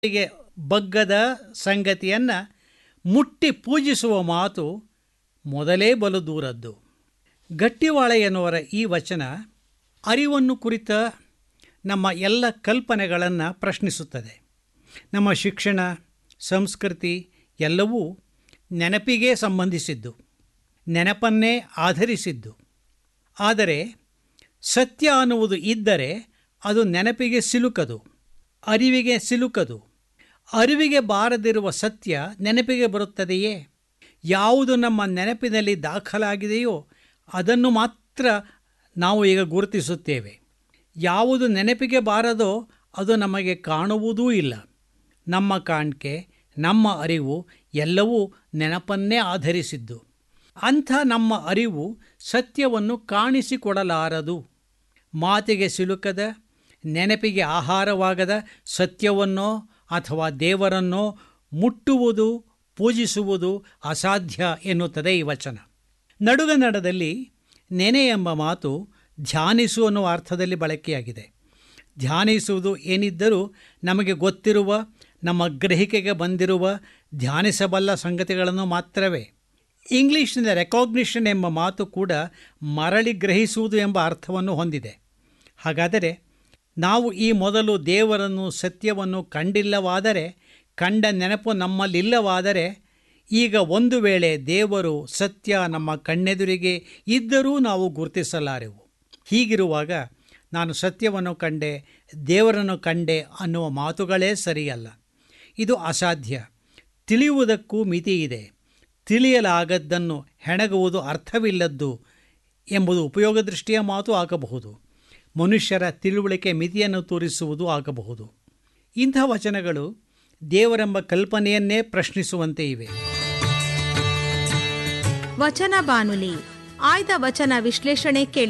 ಗೆ ಬಗ್ಗದ ಸಂಗತಿಯನ್ನು ಮುಟ್ಟಿ ಪೂಜಿಸುವ ಮಾತು ಮೊದಲೇ ಬಲು ದೂರದ್ದು ಗಟ್ಟಿವಾಳ ಎನ್ನುವರ ಈ ವಚನ ಅರಿವನ್ನು ಕುರಿತ ನಮ್ಮ ಎಲ್ಲ ಕಲ್ಪನೆಗಳನ್ನು ಪ್ರಶ್ನಿಸುತ್ತದೆ ನಮ್ಮ ಶಿಕ್ಷಣ ಸಂಸ್ಕೃತಿ ಎಲ್ಲವೂ ನೆನಪಿಗೆ ಸಂಬಂಧಿಸಿದ್ದು ನೆನಪನ್ನೇ ಆಧರಿಸಿದ್ದು ಆದರೆ ಸತ್ಯ ಅನ್ನುವುದು ಇದ್ದರೆ ಅದು ನೆನಪಿಗೆ ಸಿಲುಕದು ಅರಿವಿಗೆ ಸಿಲುಕದು ಅರಿವಿಗೆ ಬಾರದಿರುವ ಸತ್ಯ ನೆನಪಿಗೆ ಬರುತ್ತದೆಯೇ ಯಾವುದು ನಮ್ಮ ನೆನಪಿನಲ್ಲಿ ದಾಖಲಾಗಿದೆಯೋ ಅದನ್ನು ಮಾತ್ರ ನಾವು ಈಗ ಗುರುತಿಸುತ್ತೇವೆ ಯಾವುದು ನೆನಪಿಗೆ ಬಾರದೋ ಅದು ನಮಗೆ ಕಾಣುವುದೂ ಇಲ್ಲ ನಮ್ಮ ಕಾಣಿಕೆ ನಮ್ಮ ಅರಿವು ಎಲ್ಲವೂ ನೆನಪನ್ನೇ ಆಧರಿಸಿದ್ದು ಅಂಥ ನಮ್ಮ ಅರಿವು ಸತ್ಯವನ್ನು ಕಾಣಿಸಿಕೊಡಲಾರದು ಮಾತಿಗೆ ಸಿಲುಕದ ನೆನಪಿಗೆ ಆಹಾರವಾಗದ ಸತ್ಯವನ್ನೋ ಅಥವಾ ದೇವರನ್ನೋ ಮುಟ್ಟುವುದು ಪೂಜಿಸುವುದು ಅಸಾಧ್ಯ ಎನ್ನುತ್ತದೆ ಈ ವಚನ ನಡುಗನ್ನಡದಲ್ಲಿ ನೆನೆ ಎಂಬ ಮಾತು ಧ್ಯಾನಿಸು ಅನ್ನುವ ಅರ್ಥದಲ್ಲಿ ಬಳಕೆಯಾಗಿದೆ ಧ್ಯಾನಿಸುವುದು ಏನಿದ್ದರೂ ನಮಗೆ ಗೊತ್ತಿರುವ ನಮ್ಮ ಗ್ರಹಿಕೆಗೆ ಬಂದಿರುವ ಧ್ಯಾನಿಸಬಲ್ಲ ಸಂಗತಿಗಳನ್ನು ಮಾತ್ರವೇ ಇಂಗ್ಲೀಷ್ನಿಂದ ರೆಕಾಗ್ನಿಷನ್ ಎಂಬ ಮಾತು ಕೂಡ ಮರಳಿ ಗ್ರಹಿಸುವುದು ಎಂಬ ಅರ್ಥವನ್ನು ಹೊಂದಿದೆ ಹಾಗಾದರೆ ನಾವು ಈ ಮೊದಲು ದೇವರನ್ನು ಸತ್ಯವನ್ನು ಕಂಡಿಲ್ಲವಾದರೆ ಕಂಡ ನೆನಪು ನಮ್ಮಲ್ಲಿಲ್ಲವಾದರೆ ಈಗ ಒಂದು ವೇಳೆ ದೇವರು ಸತ್ಯ ನಮ್ಮ ಕಣ್ಣೆದುರಿಗೆ ಇದ್ದರೂ ನಾವು ಗುರುತಿಸಲಾರೆವು ಹೀಗಿರುವಾಗ ನಾನು ಸತ್ಯವನ್ನು ಕಂಡೆ ದೇವರನ್ನು ಕಂಡೆ ಅನ್ನುವ ಮಾತುಗಳೇ ಸರಿಯಲ್ಲ ಇದು ಅಸಾಧ್ಯ ತಿಳಿಯುವುದಕ್ಕೂ ಮಿತಿ ಇದೆ ತಿಳಿಯಲಾಗದ್ದನ್ನು ಹೆಣಗುವುದು ಅರ್ಥವಿಲ್ಲದ್ದು ಎಂಬುದು ಉಪಯೋಗ ದೃಷ್ಟಿಯ ಮಾತು ಆಗಬಹುದು ಮನುಷ್ಯರ ತಿಳುವಳಿಕೆ ಮಿತಿಯನ್ನು ತೋರಿಸುವುದು ಆಗಬಹುದು ಇಂಥ ವಚನಗಳು ದೇವರೆಂಬ ಕಲ್ಪನೆಯನ್ನೇ ಪ್ರಶ್ನಿಸುವಂತೆ ಇವೆ ವಚನ ಬಾನುಲಿ ಆಯ್ದ ವಚನ ವಿಶ್ಲೇಷಣೆ ಕೇಳಿ